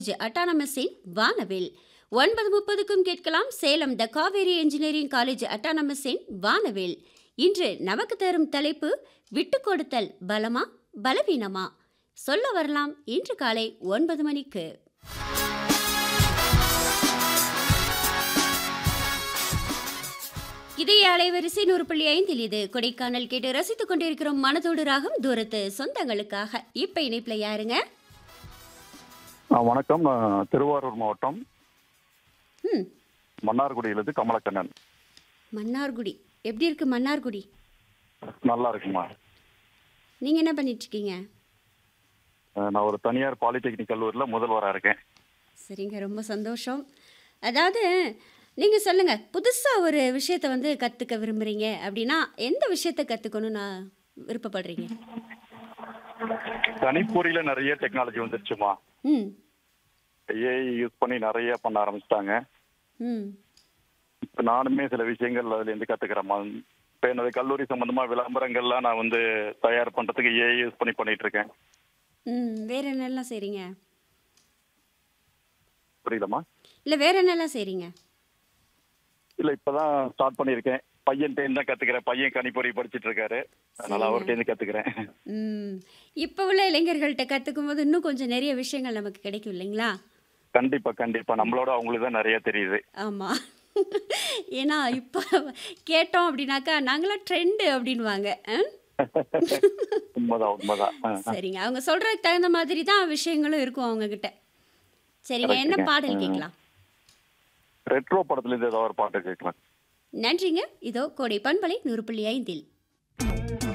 அட்டானமஸின் வானவில் ஒன்பது முப்பதுக்கும் கேட்கலாம் Salem the Kaveri engineering college அட்டானமஸின் வானவில் இன்று நமக்கு தரும் தலைப்பு விட்டு கொடுத்தல் பலமா பலவீனமா சொல்ல வரலாம் இன்று காலை ஒன்பது மணிக்கு இதய அலைவரிசை நூறு புள்ளி ஐந்தில் இது கொடைக்கானல் கேட்டு ரசித்துக் கொண்டிருக்கிறோம் மனதோடு ராகம் தூரத்து சொந்தங்களுக்காக இப்ப இணைப்புல யாருங்க ஆ, வணக்கம் நான் திருவாரூர் மாவட்டம் ம் மன்னார்குடியிலிருந்து கமலக்கண்ணன் மன்னார்குடி எப்படி இருக்கு மன்னார்குடி நல்லா இருக்குமா நீங்க என்ன பண்ணிட்டு இருக்கீங்க ஆ, நான் ஒரு தனியார் பாலிடெக்னிக் கல்லூரியில் முதல்வராக இருக்கேன் சரிங்க ரொம்ப சந்தோஷம் அதாவது நீங்க சொல்லுங்க புதுசா ஒரு விஷயத்த வந்து கத்துக்க விரும்புறீங்க அப்படின்னா எந்த விஷயத்த கத்துக்கணும்னு விருப்பப்படுறீங்க கணிப்பொறியில் நிறைய டெக்னாலஜி வந்துருச்சுமா ம் ஏஐ யூஸ் பண்ணி நிறைய பண்ண ஆரம்பிச்சிட்டாங்க ம் இப்போ நானுமே சில விஷயங்கள் அதுலேருந்து கற்றுக்கிறேம்மா இப்போ என்னோட கல்லூரி சம்மந்தமாக விளம்பரங்கள்லாம் நான் வந்து தயார் பண்ணுறதுக்கு ஏஐ யூஸ் பண்ணி பண்ணிட்டு இருக்கேன் ம் வேற என்னெல்லாம் செய்றீங்க புரியலம்மா இல்லை வேற என்னெல்லாம் செய்றீங்க இல்லை இப்போ தான் ஸ்டார்ட் பண்ணியிருக்கேன் பையன்கிட்ட தான் கற்றுக்கிறேன் பையன் கணிப்பொறி படிச்சிட்டு இருக்காரு அதனால அவர்கிட்ட கற்றுக்கிறேன் ம் இப்போ உள்ள இளைஞர்கள்ட்ட கற்றுக்கும் போது இன்னும் கொஞ்சம் நிறைய விஷயங்கள் நமக்கு கிடைக்கும் இல்லைங்களா கண்டிப்பாக கண்டிப்பாக நம்மளோட அவங்களுக்கு தான் நிறைய தெரியுது ஆமாம் ஏன்னா இப்போ கேட்டோம் அப்படின்னாக்கா நாங்களாம் ட்ரெண்டு அப்படின்வாங்க ஆ? உண்மைதான் உண்மைதான் ஆ, ஆ. சரிங்க அவங்க சொல்றதுக்கு தகுந்த மாதிரி தான் விஷயங்களும் இருக்கும் அவங்க கிட்ட சரிங்க என்ன Correct-ங்க. பாடல் ம். கேட்கலாம் ரெட்ரோ படத்துல இருந்து ஏதாவது ஒரு பாட்டு கேட்கலாம் நன்றிங்க இதோ கோடை பண்பலை நூறு புள்ளி ஐந்தில்